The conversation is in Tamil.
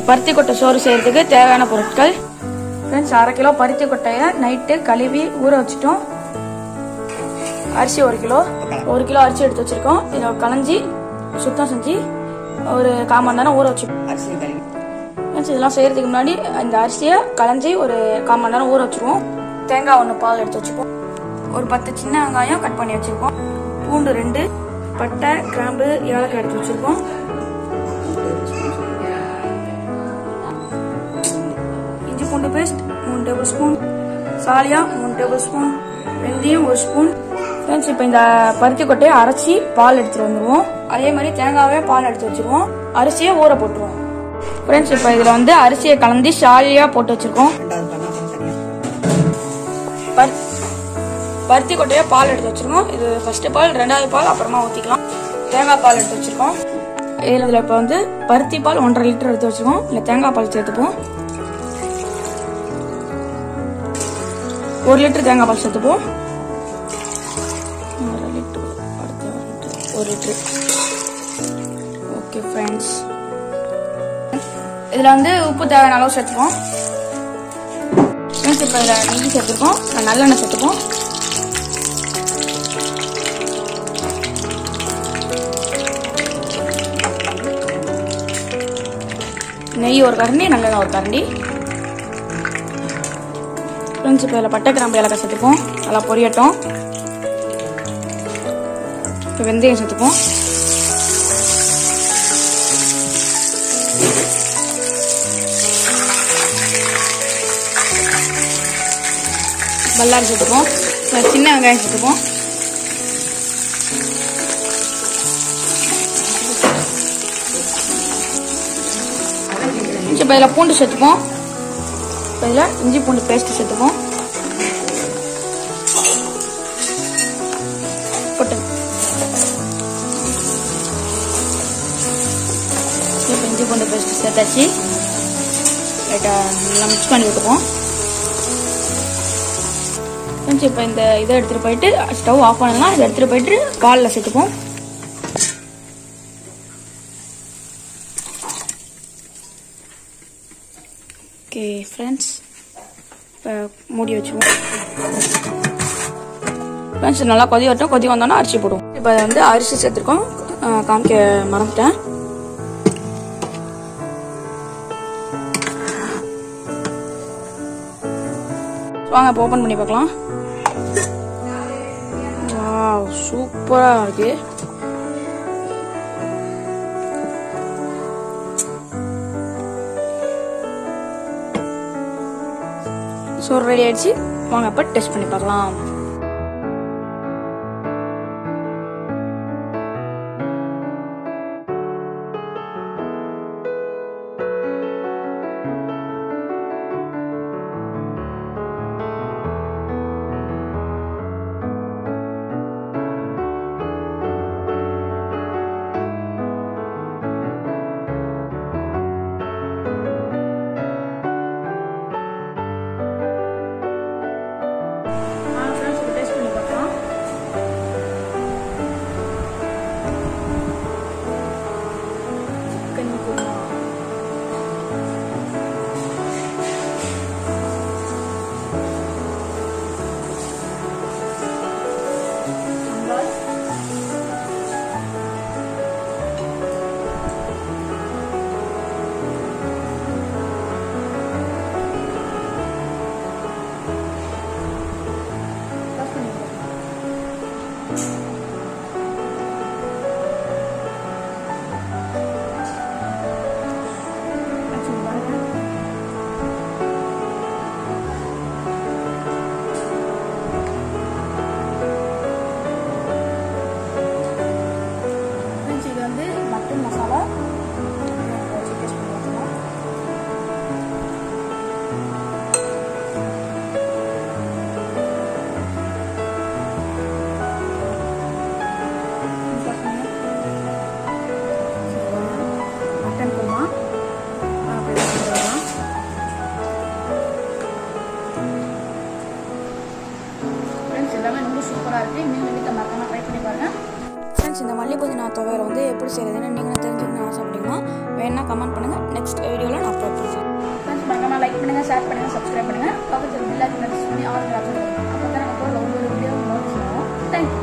பருத்தி கொட்டை சோறு செய்யறதுக்கு தேவையான பொருட்கள் ஃப்ரெண்ட்ஸ் அரை கிலோ பருத்தி கொட்டையை நைட்டு கழுவி ஊற வச்சுட்டோம் அரிசி ஒரு கிலோ ஒரு கிலோ அரிசி எடுத்து வச்சிருக்கோம் இதை களைஞ்சி சுத்தம் செஞ்சு ஒரு கால் மணி நேரம் ஊற வச்சுருக்கோம் அரிசி கழுவி ஃப்ரெண்ட்ஸ் இதெல்லாம் செய்யறதுக்கு முன்னாடி இந்த அரிசியை களைஞ்சி ஒரு கால் மணி நேரம் ஊற வச்சிருவோம் தேங்காய் ஒன்று பால் எடுத்து வச்சுப்போம் ஒரு பத்து சின்ன வெங்காயம் கட் பண்ணி வச்சிருக்கோம் பூண்டு ரெண்டு பட்டை கிராம்பு ஏலக்காய் எடுத்து வச்சிருக்கோம் இஞ்சி பூண்டு பேஸ்ட் மூணு டேபிள் ஸ்பூன் சாலியா மூணு டேபிள் ஸ்பூன் வெந்தயம் ஒரு ஸ்பூன் ஃப்ரெண்ட்ஸ் இப்போ இந்த பருத்தி கொட்டையை அரைச்சி பால் எடுத்துட்டு வந்துருவோம் அதே மாதிரி தேங்காவே பால் எடுத்து வச்சிருவோம் அரிசியை ஊற போட்டுருவோம் ஃப்ரெண்ட்ஸ் இப்போ இதில் வந்து அரிசியை கலந்து சாலியாக போட்டு வச்சிருக்கோம் ரெண்டாவது பண்ணா தனியாக பரு- பருத்தி கொட்டையை பால் எடுத்து வச்சிருக்கோம் இது ஃபர்ஸ்ட் பால் ரெண்டாவது பால் அப்புறமா ஊற்றிக்கலாம் தேங்காய் பால் எடுத்து வச்சிருக்கோம் இதில் இதில் இப்போ வந்து பருத்தி பால் ஒன்றரை லிட்டர் எடுத்து வச்சிருக்கோம் இல்லை தேங்காய் பால் சேர்த்துப்போம் ஒரு லிட்டர் தேங்காய் பால் சேர்த்துப்போம் ஒரு லிட்டர் அடுத்து ஒரு லிட்டர் ஒரு லிட்டர் ஓகே ஃப்ரெண்ட்ஸ் இதில் வந்து உப்பு தேவையான அளவு சேர்த்துப்போம் ஃப்ரெண்ட்ஸ் இப்போ இதில் நெய் சேர்த்துருக்கோம் நல்லெண்ணெய் சேர்த்துப்போம் நெய் ஒரு கரண்டி நல்லெண்ணெய் ஒரு கரண்டி ஃப்ரெண்ட்ஸ் இப்போ இதில் பட்டை கிராம்பு ஏலக்காய் சேர்த்துப்போம் நல்லா பொரியட்டும் இப்போ வெந்தயம் சேர்த்துப்போம் பல்லாரி சேர்த்துப்போம் அப்புறம் சின்ன வெங்காயம் சேர்த்துப்போம் இப்போ இதில் பூண்டு சேர்த்துப்போம் இப்போ இதில் இஞ்சி பூண்டு பேஸ்ட் சேர்த்துப்போம் போட்டு இப்போ இஞ்சி பூண்டு பேஸ்ட் சேர்த்தாச்சு லைட்டாக நல்லா மிக்ஸ் பண்ணி விட்டுப்போம் ஃப்ரெண்ட்ஸ் இப்போ இந்த இதை எடுத்துகிட்டு போயிட்டு ஸ்டவ் ஆஃப் பண்ணலாம் இதை எடுத்துகிட்டு போயிட்டு பாலில் சேர்த்துப்போம் ஓகே ஃப்ரெண்ட்ஸ் இப்போ மூடி வச்சுருவோம் ஃப்ரெண்ட்ஸ் நல்லா கொதி வரட்டும் கொதி வந்தோன்னா அரிசி போடுவோம் இப்போ அதை வந்து அரிசி சேர்த்துருக்கோம் அஹ் காமிக்க மறந்துட்டேன் வாங்க இப்போ ஓப்பன் பண்ணி பார்க்கலாம் வாவ் சூப்பராக இருக்கு ஸோ ரெடி ஆயிடுச்சு வாங்க இப்போ டெஸ்ட் பண்ணி பார்க்கலாம் புதினா துவையலை வந்து எப்படி செய்யறதுன்னு நீங்களும் தெரிஞ்சுக்கணும்னு ஆசைப்பட்டீங்கன்னா வேணா கமெண்ட் பண்ணுங்கள் நெக்ஸ்ட் வீடியோவில் நான் அப்லோட் பண்ணுறேன் ஃப்ரெண்ட்ஸ் மறக்காம லைக் பண்ணுங்கள் ஷேர் பண்ணுங்கள் சப்ஸ்கிரைப் பண்ணுங்கள் பக்கத்தில் பில் ஐக்கன் ப்ரெஸ் பண்ணி ஆல் ஆப்ஷன் அப்போ தான் நம்ம போகிற ஒவ்வொரு வீடியோ நோட்ஸ் ஆகும் தேங்க்யூ